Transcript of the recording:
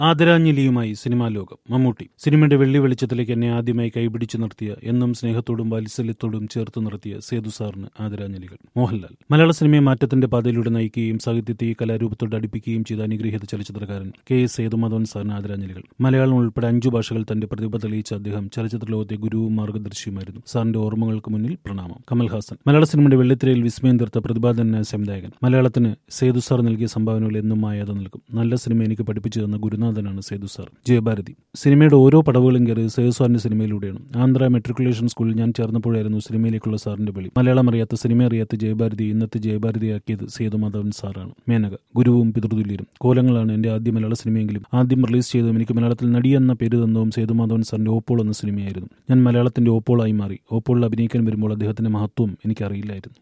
ആദരാഞ്ജലിയുമായി cinema ലോകം മമ്മൂട്ടി സിനിമയുടെ വെള്ളി വെളിച്ചത്തിലേക്ക് എന്നെ ആദ്യമായി കൈപിടിച്ചു നിർത്തിയ എന്നും സ്നേഹത്തോടും വാത്സല്യത്തോടും ചേർത്ത് നിർത്തിയ സേതു സാറിന് ആദരാഞ്ജലികൾ മോഹൻലാൽ മലയാള സിനിമയെ മാറ്റത്തിന്റെ പാതയിലൂടെ നയിക്കുകയും സാഹിത്യത്തെ ഈ കലാരൂപത്തോട് അടുപ്പിക്കുകയും ചെയ്ത അനുഗ്രഹീത ചലച്ചിത്രകാരൻ കെ എസ് സേതുമാധവൻ സാറിന് ആദരാഞ്ജലികൾ മലയാളം ഉൾപ്പെടെ അഞ്ചു ഭാഷകൾ തന്റെ പ്രതിഭ തെളിയിച്ച അദ്ദേഹം ചലച്ചിത്ര ലോകത്തെ ഗുരുവും മാർഗദർശിയുമായിരുന്നു സാറിന്റെ ഓർമ്മകൾക്ക് മുന്നിൽ പ്രണാമം കമൽഹാസൻ മലയാള സിനിമയുടെ വെള്ളിത്തിരയിൽ വിസ്മയം തീർത്ത പ്രതിഭാധനായ സംവിധായകൻ മലയാളത്തിന് സേതു സാർ നൽകിയ സംഭാവനകൾ എന്നും മായാതെ നിൽക്കും നല്ല സിനിമ എനിക്ക് പഠിപ്പിച്ചു തന്ന ഗുരുനാഥനാണ് സേതു സാർ ജയഭാരതി സിനിമയുടെ ഓരോ പടവുകളും കയറിയത് സേതു സാറിന്റെ സിനിമയിലൂടെയാണ് ആന്ധ്ര മെട്രിക്കുലേഷൻ സ്കൂളിൽ ഞാൻ ചേർന്നപ്പോഴായിരുന്നു സിനിമയിലേക്കുള്ള സാറിന്റെ വിളി മലയാളം അറിയാത്ത സിനിമ അറിയാത്ത ജയഭാരതി ഇന്നത്തെ ജയഭാരതിയാക്കിയത് സേതുമാധവൻ സാറാണ് മേനക ഗുരുവും പിതൃതുല്യരും കോലങ്ങളാണ് എന്റെ ആദ്യ മലയാള സിനിമയെങ്കിലും ആദ്യം റിലീസ് ചെയ്തതും എനിക്ക് മലയാളത്തിൽ നടി എന്ന പേര് തന്നതും സേതുമാധവൻ സാറിന്റെ ഓപ്പോൾ എന്ന സിനിമയായിരുന്നു ഞാൻ മലയാളത്തിന്റെ ഓപ്പോളായി മാറി ഓപ്പോളിൽ അഭിനയിക്കാൻ വരുമ്പോൾ അദ്ദേഹത്തിന്റെ മഹത്വം എനിക്കറിയില്ലായിരുന്നു